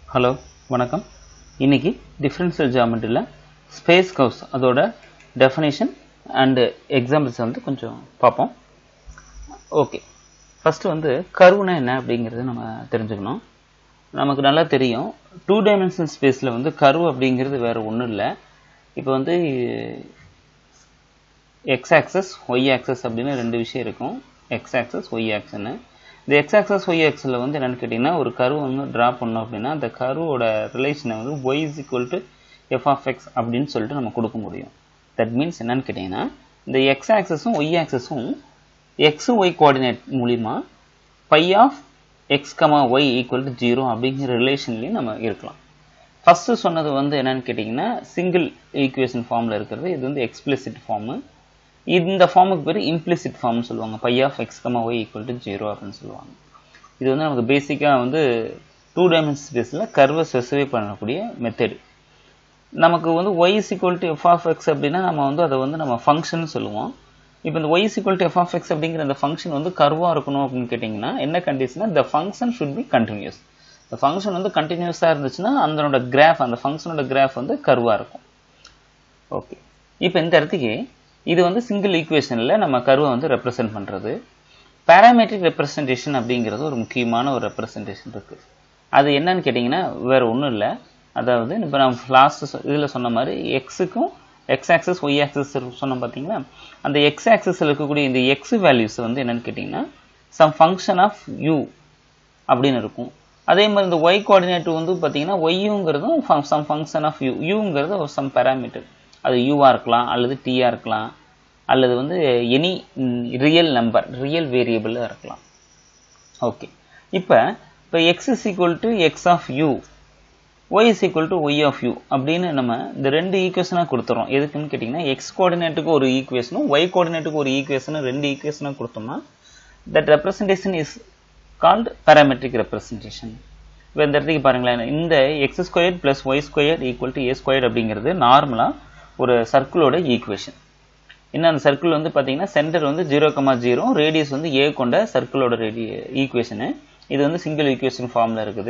hello வணக்கம் இன்னைக்கு differential ஜியாமெட்ரியில் ஸ்பேஸ் கவ்ஸ் அதோட டெஃபினேஷன் அண்டு எக்ஸாம்பிள்ஸ் வந்து கொஞ்சம் பார்ப்போம் ஓகே ஃபஸ்ட்டு வந்து கர்வ்னா என்ன அப்படிங்கிறத நம்ம தெரிஞ்சுக்கணும் நமக்கு நல்லா தெரியும் டூ டைமென்ஷனல் ஸ்பேஸில் வந்து கர்வ் அப்படிங்கிறது வேறு ஒன்றும் இல்லை இப்போ வந்து எக்ஸ் ஆக்சஸ் ஒய் ஆக்சஸ் அப்படின்னு ரெண்டு விஷயம் இருக்கும் எக்ஸ் ஆக்சஸ் ஒய் ஆக்சன்னு இந்த எக்ஸ் ஆக்சஸ் ஒய் ஆக்ஸில் வந்து என்னென்னு கேட்டிங்கன்னா ஒரு கர்வ் வந்து ட்ரா பண்ணோம் அப்படின்னா அந்த கர்வோட ரிலேஷனை வந்து y is equal to f of x அப்படின்னு சொல்லிட்டு நம்ம கொடுக்க முடியும் தட் மீன்ஸ் என்னன்னு கேட்டிங்கன்னா இந்த எக்ஸ் ஆக்சஸும் ஒய் ஆக்சஸும் எக்ஸ் ஒய் கோஆர்டினேட் மூலிமா phi of x comma y equal to zero அப்படிங்கிற ரிலேஷன்லேயும் நம்ம இருக்கலாம் ஃபஸ்ட்டு சொன்னது வந்து என்னன்னு கேட்டிங்கன்னா சிங்கிள் ஈக்குவேஷன் ஃபார்மில் இருக்கிறது இது வந்து எக்ஸ்பிளிசிட் ஃபார்மு இந்த ஃபார்முக்கு பேர் இம்ப்ளிசிட் ஃபார்ம்னு சொல்லுவாங்க phi of x comma y equal to zero அப்படின்னு சொல்லுவாங்க இது வந்து நமக்கு பேசிக்காக வந்து டூ டைமென்ஷன் ஸ்பேஸில் கர்வை ஸ்பெசிஃபை பண்ணக்கூடிய மெத்தடு நமக்கு வந்து y is equal to f of x அப்படின்னா நம்ம வந்து அதை வந்து நம்ம ஃபங்க்ஷன் சொல்லுவோம் இப்போ இந்த y is equal to f of x அப்படிங்கிற அந்த ஃபங்க்ஷன் வந்து கர்வாக இருக்கணும் அப்படின்னு கேட்டிங்கன்னா என்ன கண்டிஷனா the function should be continuous இந்த ஃபங்க்ஷன் வந்து கண்டினியூஸாக இருந்துச்சுன்னா அதனோட கிராஃப் அந்த ஃபங்க்ஷனோட கிராஃப் வந்து கர்வாக இருக்கும் ஓகே இப்போ இந்த இடத்துக்கு இது வந்து சிங்கிள் ஈக்குவேஷனில் நம்ம கருவை வந்து ரெப்ரசென்ட் பண்ணுறது பேராமெட்ரிக் ரெப்ரசன்டேஷன் அப்படிங்கிறது ஒரு முக்கியமான ஒரு ரெப்ரசன்டேஷன் இருக்குது அது என்னன்னு கேட்டிங்கன்னா வேறு ஒன்றும் இல்லை அதாவது இப்போ நம்ம லாஸ்ட் இதில் சொன்ன மாதிரி எக்ஸுக்கும் எக்ஸ் ஆக்சஸ் ஒய் ஆக்சஸ் சொன்னோம் பார்த்தீங்களா அந்த எக்ஸ் ஆக்சஸில் இருக்கக்கூடிய இந்த எக்ஸ் வேல்யூஸ் வந்து என்னன்னு கேட்டிங்கன்னா சம் ஃபங்க்ஷன் ஆஃப் யூ அப்படின்னு இருக்கும் அதே மாதிரி இந்த ஒய் கோஆர்டினேட் வந்து பார்த்தீங்கன்னா ஒய்யுங்கிறதும் சம் ஃபங்க்ஷன் ஆஃப் யூ யூங்கிறது சம் பேராமீட்டர் அது யூவாக இருக்கலாம் அல்லது டீயாக இருக்கலாம் அல்லது வந்து எனி ரியல் நம்பர் ரியல் வேரியபிளாக இருக்கலாம் ஓகே இப்போ இப்போ x is equal to x of u y is equal to y of u அப்படின்னு நம்ம இந்த ரெண்டு ஈக்குவேஷனாக கொடுத்துறோம் எதுக்குன்னு கேட்டிங்கன்னா எக்ஸ் கோஆர்டினேட்டுக்கு ஒரு ஈக்குவேஷனும் ஒய் கோஆர்டினேட்டுக்கு ஒரு ஈக்குவேஷனும் ரெண்டு ஈக்குவேஷனாக கொடுத்தோம்னா that representation is called parametric representation இப்போ இந்த இடத்துக்கு பாருங்களேன் இந்த x square plus y square equal to a square அப்படிங்கிறது நார்மலாக ஒரு சர்க்கிளோட ஈக்குவேஷன் இன்னும் அந்த சர்க்கிள் வந்து பார்த்தீங்கன்னா சென்டர் வந்து ஜீரோ கமா ஜீரோ ரேடியஸ் வந்து ஏ கொண்ட சர்க்கிளோட ரேடி ஈக்குவேஷனு இது வந்து சிங்கிள் ஈக்குவேஷன் ஃபார்மில் இருக்குது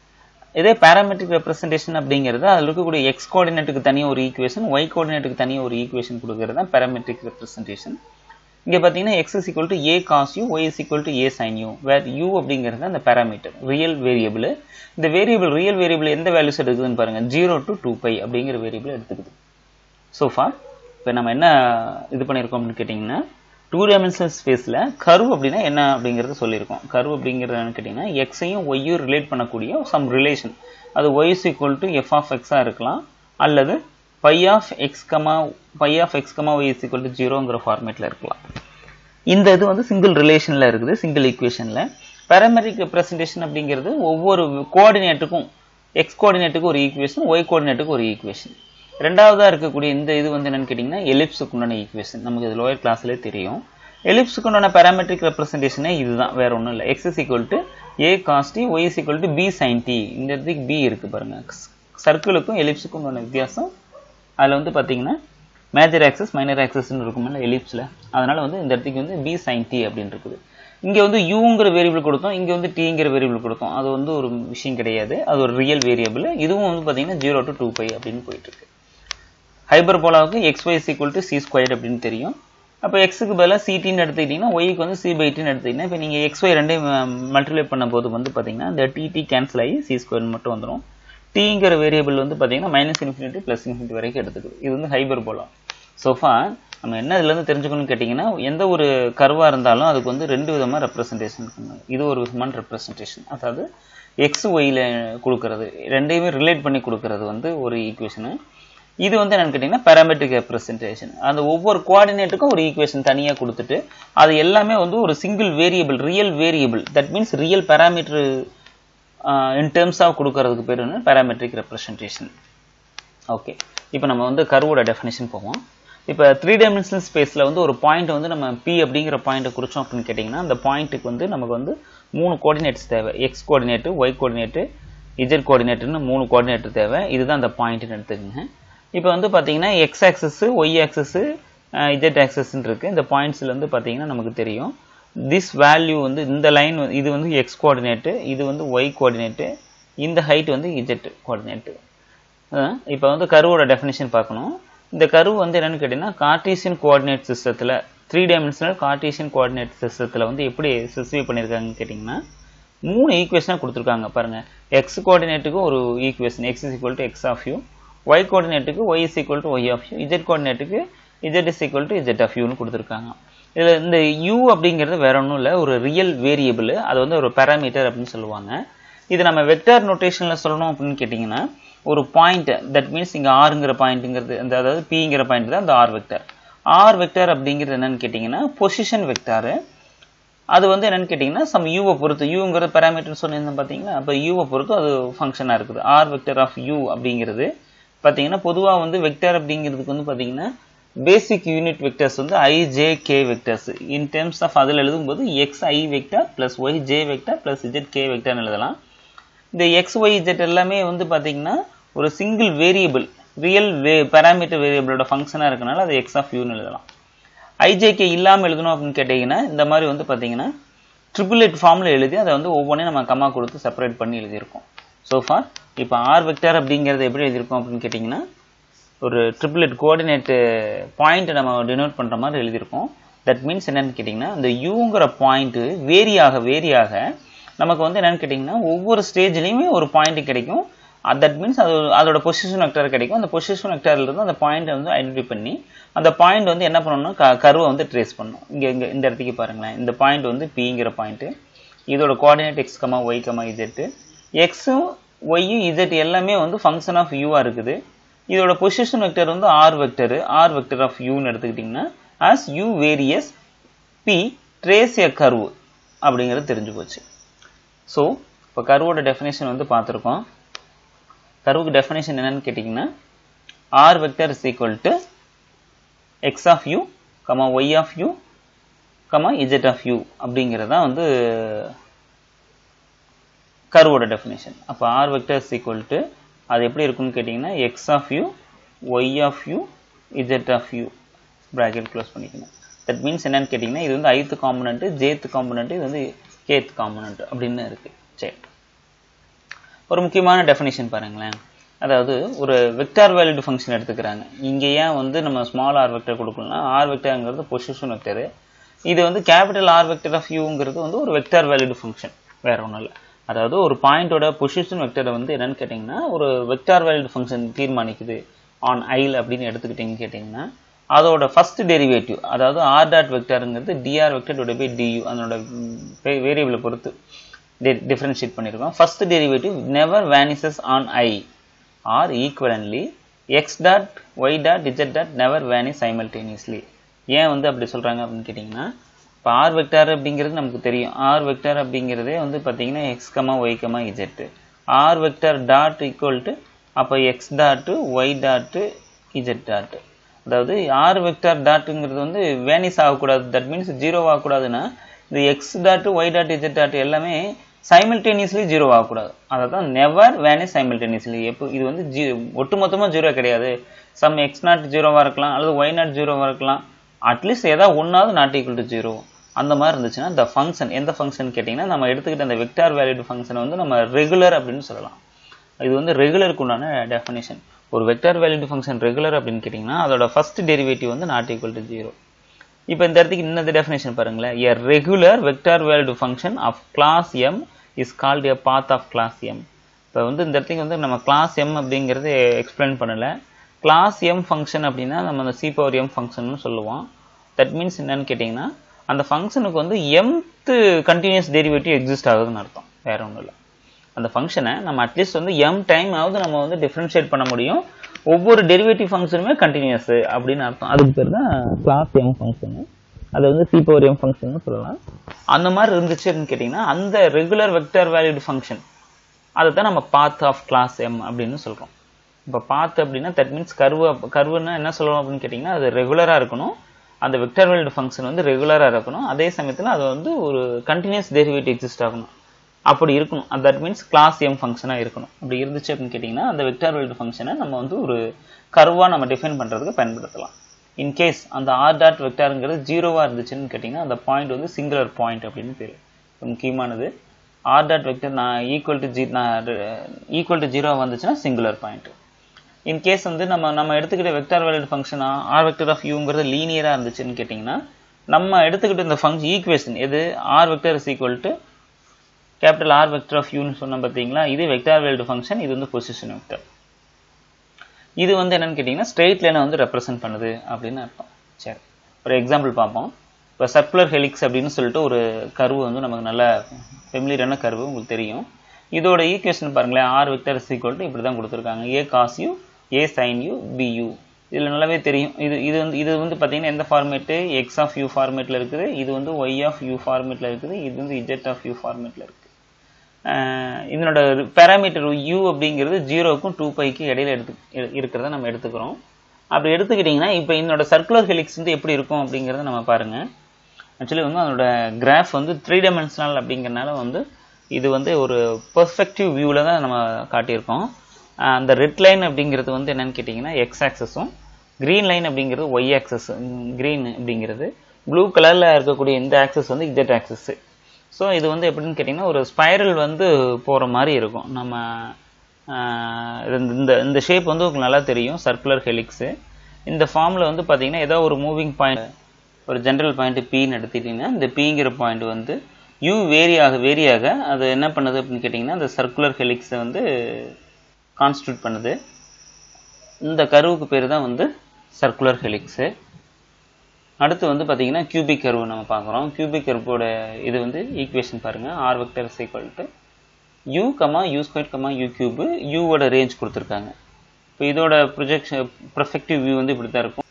இதே பேராமெட்ரிக் ரெப்ரசன்டேஷன் அப்படிங்கிறது அதில் இருக்கக்கூடிய எக்ஸ் கோஆர்டினேட்டுக்கு தனியாக ஒரு ஈக்குவேஷன் ஒய் கோஆர்டினேட்டுக்கு தனியாக ஒரு ஈக்குவேஷன் கொடுக்கறது தான் பேராமெட்ரிக் ரெப்ரசன்டேஷன் இங்கே பார்த்தீங்கன்னா x is equal to a cos u y is equal to a sin u where u அப்படிங்கிறது அந்த பேராமீட்டர் ரியல் வேரியபிள் இந்த வேரியபிள் ரியல் வேரியபிள் எந்த வேல்யூஸ் எடுக்குதுன்னு பாருங்க ஜீரோ டு டூ பை அப்படிங்கிற வேரியபிள் எடுத்துக்குது ஸோ ஃபார் இப்போ நம்ம என்ன இது பண்ணியிருக்கோம் அப்படின்னு கேட்டிங்கன்னா டூ டைமென்ஷனல் ஸ்பேஸில் கர்வ் அப்படின்னா என்ன அப்படிங்கிறத சொல்லியிருக்கோம் கர்வ் அப்படிங்கிறது என்னன்னு கேட்டிங்கன்னா எக்ஸையும் ஒய்யும் ரிலேட் பண்ணக்கூடிய சம் ரிலேஷன் அது y is equal to f of எக்ஸாக இருக்கலாம் அல்லது phi of x comma phi of x comma y is equal to ஜீரோங்கிற ஃபார்மேட்டில் இருக்கலாம் இந்த இது வந்து சிங்கிள் ரிலேஷனில் இருக்குது சிங்கிள் ஈக்குவேஷனில் பேராமெட்ரிக் ரெப்ரசன்டேஷன் அப்படிங்கிறது ஒவ்வொரு கோஆர்டினேட்டுக்கும் எக்ஸ் கோஆர்டினேட்டுக்கு ஒரு ஈக்குவேஷன் ஒய் கோஆர்டினேட்டுக்கு ஒரு ஈக்குவேஷன் ரெண்டாவதாக இருக்கக்கூடிய இந்த இது வந்து என்னன்னு கேட்டிங்கன்னா எலிப்ஸுக்கு உண்டான ஈக்குவேஷன் நமக்கு இது லோயர் கிளாஸ்லேயே தெரியும் எலிப்ஸுக்கு உண்டான பேராமெட்ரிக் ரெப்ரசன்டேஷனே இதுதான் வேற ஒன்றும் இல்லை x is equal to a cos t y is equal to b sin t இந்த இடத்துக்கு பி இருக்கு பாருங்க சர்க்கிளுக்கும் எலிப்ஸுக்கும் உண்டான வித்தியாசம் அதில் வந்து பார்த்தீங்கன்னா மேஜர் ஆக்சஸ் மைனர் ஆக்சஸ்ன்னு இருக்கும்ல எலிப்ஸில் அதனால வந்து இந்த இடத்துக்கு வந்து பி சைன் டி அப்படின்னு இருக்குது இங்கே வந்து யூங்கிற வேரியபிள் கொடுத்தோம் இங்கே வந்து டீங்கிற வேரியபிள் கொடுத்தோம் அது வந்து ஒரு விஷயம் கிடையாது அது ஒரு ரியல் வேரியபிள் இதுவும் வந்து பார்த்தீங்கன்னா ஜீரோ டு டூ பை அப்படின்னு போயிட்டு இருக்கு ஹைபர்போலாவுக்கு x y equal to c square அப்படின்னு தெரியும் அப்போ எக்ஸுக்கு பதிலாக சிடின்னு எடுத்துக்கிட்டிங்கன்னா ஒய்க்கு வந்து சி பை டின்னு எடுத்துக்கிட்டிங்கன்னா இப்போ நீங்கள் எக்ஸ் ஒய் ரெண்டையும் மல்டிப்ளை பண்ணும்போது வந்து பார்த்தீங்கன்னா இந்த டிடி கேன்சல் ஆகி சி ஸ்கொயர் மட்டும் வந்துடும் டீங்கிற வேரியபிள் வந்து பார்த்தீங்கன்னா மைனஸ் இன்ஃபினிட்டி ப்ளஸ் இன்ஃபினிட்டி வரைக்கும் எடுத்துக்குது இது வந்து ஹைபர்போலா சோஃபா நம்ம என்ன இதுலேருந்து தெரிஞ்சுக்கணும்னு கேட்டிங்கன்னா எந்த ஒரு கருவாக இருந்தாலும் அதுக்கு வந்து ரெண்டு விதமாக ரெப்ரசன்டேஷன் இருக்குங்க இது ஒரு விதமான ரெப்ரசன்டேஷன் அதாவது எக்ஸ் ஒய்யில் கொடுக்கறது ரெண்டையுமே ரிலேட் பண்ணி கொடுக்கறது வந்து ஒரு ஈக்குவேஷனு இது வந்து என்னன்னு கேட்டிங்கன்னா பேராமெட்ரிக் ரெப்ரசன்டேஷன் அந்த ஒவ்வொரு கோஆர்டினேட்டுக்கும் ஒரு ஈக்குவேஷன் தனியாக கொடுத்துட்டு அது எல்லாமே வந்து ஒரு single variable real variable that means real parameter in terms of கொடுக்கறதுக்கு பேர் வந்து பேராமெட்ரிக் ரெப்ரசன்டேஷன் ஓகே இப்போ நம்ம வந்து கருவோட டெஃபினேஷன் போவோம் இப்போ த்ரீ டைமென்ஷனல் ஸ்பேஸில் வந்து ஒரு பாயிண்ட் வந்து நம்ம பி அப்படிங்கிற பாயிண்ட்டை குறிச்சோம் அப்படின்னு கேட்டிங்கன்னா அந்த பாயிண்ட்டுக்கு வந்து நமக்கு வந்து மூணு கோஆர்டினேட்ஸ் தேவை x coordinate y coordinate z கோஆர்டினேட்டுன்னு மூணு கோஆர்டினேட்டர் தேவை இதுதான் அந்த பாயிண்ட்னு எடுத்துக்கோங்க இப்போ வந்து பார்த்தீங்கன்னா x axis y axis z ஆக்சஸ்ன்னு இருக்குது இந்த பாயிண்ட்ஸில் வந்து பார்த்தீங்கன்னா நமக்கு தெரியும் திஸ் வேல்யூ வந்து இந்த லைன் இது வந்து எக்ஸ் கோஆர்டினேட்டு இது வந்து ஒய் கோஆர்டினேட்டு இந்த ஹைட் வந்து இஜெட் கோஆர்டினேட்டு இப்போ வந்து கருவோட டெஃபினேஷன் பார்க்கணும் இந்த கருவு வந்து என்னன்னு கேட்டிங்கன்னா கார்டீசியன் கோஆர்டினேட் சிஸ்டத்தில் த்ரீ டைமென்ஷனல் கார்டீசியன் கோஆர்டினேட் சிஸ்டத்தில் வந்து எப்படி ஸ்பெசிஃபை பண்ணியிருக்காங்கன்னு கேட்டிங்கன்னா மூணு ஈக்குவேஷனாக கொடுத்துருக்காங்க பாருங்கள் எக்ஸ் கோஆர்டினேட்டுக்கு ஒரு equation x is equal to x of u y கோஆர்டினேட்டுக்கு y is equal to y of u z கோஆர்டினேட்டுக்கு z is equal to z of யூன்னு கொடுத்துருக்காங்க இதில் இந்த யூ அப்படிங்கிறது வேற ஒன்றும் இல்லை ஒரு ரியல் வேரியபிள் அது வந்து ஒரு பேராமீட்டர் அப்படின்னு சொல்லுவாங்க இது நம்ம வெக்டார் நோட்டேஷனில் சொல்லணும் அப்படின்னு கேட்டிங்கன்னா ஒரு பாயிண்ட் தட் மீன்ஸ் இங்கே ஆறுங்கிற பாயிண்ட்டுங்கிறது அந்த அதாவது பிங்கிற பாயிண்ட் தான் அந்த ஆர் வெக்டார் ஆர் வெக்டார் அப்படிங்கிறது என்னன்னு கேட்டிங்கன்னா பொசிஷன் வெக்டாரு அது வந்து என்னன்னு கேட்டிங்கன்னா சம் யூவை பொறுத்து யூங்கிற பேராமீட்டர் சொன்னிருந்தேன் பார்த்தீங்களா அப்போ யூவை பொறுத்து அது ஃபங்க்ஷனாக இருக்குது ஆர் வெக்டர் ஆஃப் யூ அப்படிங்கிறது பார்த்தீங்கன்னா பொதுவாக வந்து வெக்டர் அப்படிங்கிறதுக்கு வந்து பார்த்தீங்கன்னா பேசிக் யூனிட் வெக்டர்ஸ் வந்து i j k vectors in terms of அதில் எழுதும்போது x i vector plus y j vector plus z k வெக்டர்னு எழுதலாம் இந்த எக்ஸ் ஒய் இஜெட் எல்லாமே வந்து பார்த்தீங்கன்னா ஒரு single variable real way parameter வேரியபிளோட ஃபங்க்ஷனாக இருக்கனால அது எக்ஸ் ஆஃப் யூன்னு எழுதலாம் ஐஜேகே இல்லாமல் எழுதணும் அப்படின்னு கேட்டிங்கன்னா இந்த மாதிரி வந்து பார்த்தீங்கன்னா ட்ரிபிள் எட் ஃபார்மில் எழுதி அதை வந்து ஒவ்வொன்றையும் நம்ம கம்மா கொடுத்து செப்பரேட் பண்ணி எழுதியிருக்கோம் ஸோ ஃபார் இப்போ ஆர் வெக்டர் அப்படிங்கிறது எப்படி எழுதியிருக்கோம் அப்படின்னு கேட்டிங்கன்னா ஒரு ட்ரிபிள் எட் கோஆர்டினேட்டு பாயிண்ட்டை நம்ம டினோட் பண்ணுற மாதிரி எழுதியிருக்கோம் தட் மீன்ஸ் என்னன்னு கேட்டிங்கன்னா இந்த யூங்கிற பாயிண்ட்டு வேரியாக வேரியாக நமக்கு வந்து என்னன்னு கேட்டிங்கன்னா ஒவ்வொரு ஸ்டேஜ்லேயுமே ஒரு பாயிண்ட் கிடைக்கும் தட் மீன்ஸ் அது அதோட பொசிஷன் வெக்டர் கிடைக்கும் அந்த பொசிஷன் வெக்டர்ல இருந்து அந்த பாயிண்ட்டை வந்து ஐடென்டிஃபை பண்ணி அந்த பாயிண்ட் வந்து என்ன பண்ணணும்னா க கருவை வந்து ட்ரேஸ் பண்ணணும் இங்கே இங்கே இந்த இடத்துக்கு பாருங்களேன் இந்த பாயிண்ட் வந்து பிங்கிற பாயிண்ட்டு இதோட coordinate x comma y comma z எக்ஸும் ஒய்யும் இஜெட் எல்லாமே வந்து ஃபங்க்ஷன் ஆஃப் யூவாக இருக்குது இதோட பொசிஷன் வெக்டர் வந்து r vector r vector of யூன்னு எடுத்துக்கிட்டிங்கன்னா as u varies p trace a curve அப்படிங்கிறது தெரிஞ்சு போச்சு ஸோ இப்போ கருவோட டெஃபினேஷன் வந்து பார்த்துருக்கோம் கருவுக்கு டெஃபினேஷன் என்னன்னு கேட்டிங்கன்னா r vector is equal to x of u comma y of u comma z of u அப்படிங்கிறது தான் வந்து கருவோட டெஃபினேஷன் அப்போ r vector is equal to அது எப்படி இருக்குன்னு கேட்டிங்கன்னா x of u y of u z of u bracket close பண்ணிக்கணும் தட் மீன்ஸ் என்னன்னு கேட்டிங்கன்னா இது வந்து ஐத்து காம்பனண்ட்டு ஜேத்து காம்பனண்ட்டு இது வந்து கேத் காம்பனண்ட் அப்படின்னு இருக்குது சரி ஒரு முக்கியமான டெஃபினேஷன் பாருங்களேன் அதாவது ஒரு வெக்டார் வேலிடு ஃபங்க்ஷன் எடுத்துக்கிறாங்க இங்கே ஏன் வந்து நம்ம ஸ்மால் ஆர் வெக்டர் கொடுக்கலாம் ஆர் வெக்டர்ங்கிறது பொசிஷன் வெக்டர் இது வந்து கேபிட்டல் ஆர் வெக்டர் ஆஃப் யூங்கிறது வந்து ஒரு வெக்டார் வேலிடு ஃபங்க்ஷன் வேற ஒன்றும் இல்லை அதாவது ஒரு பாயிண்டோட பொசிஷன் வெக்டரை வந்து என்னன்னு கேட்டிங்கன்னா ஒரு வெக்டார் வேலிடு ஃபங்க்ஷன் தீர்மானிக்குது ஆன் ஐல் அப்படின்னு எடுத்துக்கிட்டிங்கன்னு கேட்டிங்கன்னா அதோட ஃபர்ஸ்ட் டெரிவேட்டிவ் அதாவது ஆர் டாட் வெக்டருங்கிறது d r vector divide by d u அதனோட வேரியபிளை பொறுத்து டிஃபரன்ஷியேட் பண்ணியிருக்கோம் first derivative never vanishes on I or equivalently x dot y dot z dot never vanish simultaneously ஏன் வந்து அப்படி சொல்கிறாங்க அப்படின்னு கேட்டிங்கன்னா இப்போ ஆர் வெக்டார் அப்படிங்கிறது நமக்கு தெரியும் ஆர் வெக்டார் அப்படிங்கிறதே வந்து பார்த்தீங்கன்னா x comma y comma z r vector dot equal to அப்போ x dot y dot z dot அதாவது ஆர் வெக்டார் டாட்டுங்கிறது வந்து வேனிஸ் ஆகக்கூடாது தட் மீன்ஸ் ஜீரோ ஆகக்கூடாதுன்னா இந்த x dot y dot z dot எல்லாமே சைமல்டேனியஸ்லி ஜீரோ ஆகக்கூடாது அதை தான் நெவர் வேனிஸ் சைமல்டேனியஸ்லி எப்போ இது வந்து ஜீ ஒட்டுமொத்தமாக ஜீரோ கிடையாது சம் எக்ஸ் நாட் ஜீரோவாக இருக்கலாம் அல்லது ஒய் நாட் ஜீரோவாக இருக்கலாம் அட்லீஸ்ட் ஏதாவது ஒன்றாவது நாட் ஈக்குவல் டு ஜீரோ அந்த மாதிரி இருந்துச்சுன்னா இந்த ஃபங்க்ஷன் எந்த ஃபங்க்ஷன் கேட்டிங்கன்னா நம்ம எடுத்துக்கிட்ட அந்த வெக்டார் வேலிட் ஃபங்க்ஷனை வந்து நம்ம ரெகுலர் அப்படின்னு சொல்லலாம் இது வந்து ரெகுலருக்கு உண்டான டெஃபினேஷன் ஒரு வெக்டார் வேலிட் ஃபங்க்ஷன் ரெகுலர் அப்படின்னு கேட்டிங்கன்னா அதோட ஃபர்ஸ்ட் டெரிவேட்டிவ் வந்து நாட் ஈக்குவல் டு ஜீரோ இப்போ இந்த இடத்துக்கு இன்னொரு டெஃபினேஷன் பாருங்களேன் a regular vector valued function of class m is called a path of class m இப்போ வந்து இந்த இடத்துக்கு வந்து நம்ம கிளாஸ் எம் அப்படிங்கிறது எக்ஸ்பிளைன் பண்ணலை கிளாஸ் எம் ஃபங்க்ஷன் அப்படின்னா நம்ம அந்த சி பவர் எம் ஃபங்க்ஷன் சொல்லுவோம் தட் மீன்ஸ் என்னன்னு கேட்டிங்கன்னா அந்த ஃபங்க்ஷனுக்கு வந்து எம்த்து கண்டினியூஸ் டெரிவேட்டிவ் எக்ஸிஸ்ட் ஆகுதுன்னு அர்த்தம் வேற ஒன்றும் இல்லை அந்த ஃபங்க்ஷனை நம்ம அட்லீஸ்ட் வந்து எம் டைம் ஆகுது நம்ம வந்து டிஃப்ரென்ஷியேட் பண்ண முடியும் ஒவ்வொரு டெரிவேட்டிவ் ஃபங்க்ஷனுமே கண்டினியூஸ் அப்படின்னு அர்த்தம் அதுக்கு பேர் தான் கிளாஸ் எம் ஃபங்க்ஷனு அது வந்து சி பவர் எம் ஃபங்க்ஷன் சொல்லலாம் அந்த மாதிரி இருந்துச்சு அப்படின்னு கேட்டிங்கன்னா அந்த ரெகுலர் வெக்டர் வேலிட் ஃபங்க்ஷன் அதை தான் நம்ம பாத் ஆஃப் கிளாஸ் எம் அப்படின்னு சொல்கிறோம் இப்போ பாத் அப்படின்னா தட் மீன்ஸ் கர்வு கர்வுன்னா என்ன சொல்லணும் அப்படின்னு கேட்டிங்கன்னா அது ரெகுலராக இருக்கணும் அந்த வெக்டர் வேலிட் ஃபங்க்ஷன் வந்து ரெகுலராக இருக்கணும் அதே சமயத்தில் அது வந்து ஒரு கண்டினியூஸ் டெரிவேட்டிவ் எக்ஸிஸ்ட் ஆகணும் அப்படி இருக்கணும் தட் மீன்ஸ் கிளாஸ் எம் ஃபங்க்ஷனாக இருக்கணும் அப்படி இருந்துச்சு அப்படின்னு கேட்டிங்கன்னா அந்த வெக்டார் வேலிட் ஃபங்க்ஷனை நம்ம வந்து ஒரு கர்வாக நம்ம டிஃபைன் பண்ணுறதுக்கு பயன்படுத்தலாம் இன்கேஸ் அந்த ஆர் டாட் வெக்டாருங்கிறது ஜீரோவாக இருந்துச்சுன்னு கேட்டிங்கன்னா அந்த பாயிண்ட் வந்து சிங்குலர் பாயிண்ட் அப்படின்னு பேர் முக்கியமானது r dot vector non equal to g non equal to zero வந்துச்சுன்னா சிங்குலர் பாயிண்ட் இன் கேஸ் வந்து நம்ம நம்ம எடுத்துக்கிட்ட வெக்டார் வேலிட் ஃபங்க்ஷனா ஆர் வெக்டர் ஆஃப் யூங்கிறது லீனியராக இருந்துச்சுன்னு கேட்டிங்கன்னா நம்ம எடுத்துக்கிட்ட இந்த ஃபங்க்ஷன் ஈக்குவேஷன் எது r vector is equal to capital r vector of யூன்னு சொன்னோம் பார்த்தீங்களா இது வெக்டார் வேல்டு ஃபங்க்ஷன் இது வந்து பொசிஷன் வெக்டர் இது வந்து என்னன்னு கேட்டிங்கன்னா ஸ்ட்ரெயிட் லைனை வந்து ரெப்ரசென்ட் பண்ணுது அப்படின்னு அர்த்தம் சரி ஒரு எக்ஸாம்பிள் பார்ப்போம் இப்போ சர்க்குலர் ஹெலிக்ஸ் அப்படின்னு சொல்லிட்டு ஒரு கர்வு வந்து நமக்கு நல்ல ஃபெமிலியரான கர்வு உங்களுக்கு தெரியும் இதோட ஈக்குவேஷன் பாருங்களேன் r vector is equal to இப்படி தான் கொடுத்துருக்காங்க a cos u a sin u b u இதில் நல்லாவே தெரியும் இது இது வந்து இது வந்து பார்த்தீங்கன்னா எந்த ஃபார்மேட்டு எக்ஸ் ஆஃப் யூ ஃபார்மேட்டில் இருக்குது இது வந்து ஒய் ஆஃப் யூ ஃபார்மேட்டில் இருக்குது இது வந்து இஜெட் ஆஃப் யூ ஃபார்மேட்டில் இருக்குது இதனோட பேராமீட்டர் யூ அப்படிங்கிறது ஜீரோக்கும் டூ பைக்கு இடையில எடுத்து இருக்கிறத நம்ம எடுத்துக்கிறோம் அப்படி எடுத்துக்கிட்டிங்கன்னா இப்போ இதனோட சர்க்குலர் ஹெலிக்ஸ் வந்து எப்படி இருக்கும் அப்படிங்கிறத நம்ம பாருங்கள் ஆக்சுவலி வந்து அதனோட கிராஃப் வந்து த்ரீ டைமென்ஷனல் அப்படிங்கிறனால வந்து இது வந்து ஒரு பெர்ஸ்பெக்டிவ் வியூவில் தான் நம்ம காட்டியிருக்கோம் அந்த ரெட் லைன் அப்படிங்கிறது வந்து என்னன்னு கேட்டிங்கன்னா எக்ஸ் ஆக்சஸும் க்ரீன் லைன் அப்படிங்கிறது ஒய் ஆக்சஸ் க்ரீன் அப்படிங்கிறது ப்ளூ கலரில் இருக்கக்கூடிய இந்த ஆக்சஸ் வந்து இஜெட் ஆக்சஸ்ஸு ஸோ இது வந்து எப்படின்னு கேட்டிங்கன்னா ஒரு ஸ்பைரல் வந்து போகிற மாதிரி இருக்கும் நம்ம இந்த இந்த ஷேப் வந்து உங்களுக்கு நல்லா தெரியும் சர்க்குலர் ஹெலிக்ஸு இந்த ஃபார்மில் வந்து பார்த்தீங்கன்னா ஏதோ ஒரு மூவிங் பாயிண்ட் ஒரு ஜென்ரல் பாயிண்ட் பின்னு எடுத்துக்கிட்டிங்கன்னா இந்த பிங்கிற பாயிண்ட் வந்து யூ வேரியாக வேரியாக அது என்ன பண்ணுது அப்படின்னு கேட்டிங்கன்னா அந்த சர்க்குலர் ஹெலிக்ஸை வந்து கான்ஸ்டியூட் பண்ணுது இந்த கருவுக்கு பேர் தான் வந்து சர்க்குலர் ஹெலிக்ஸு அடுத்து வந்து பார்த்தீங்கன்னா கியூபிக் கர்வு நம்ம பார்க்குறோம் கியூபிக் கர்வோட இது வந்து ஈக்குவேஷன் பாருங்கள் r vector is equal to u comma u square comma u cube யூவோட ரேஞ்ச் கொடுத்துருக்காங்க இப்போ இதோட ப்ரொஜெக்ஷன் ப்ரொஃபெக்டிவ் வியூ வந்து இப்படி தான் இருக்கும்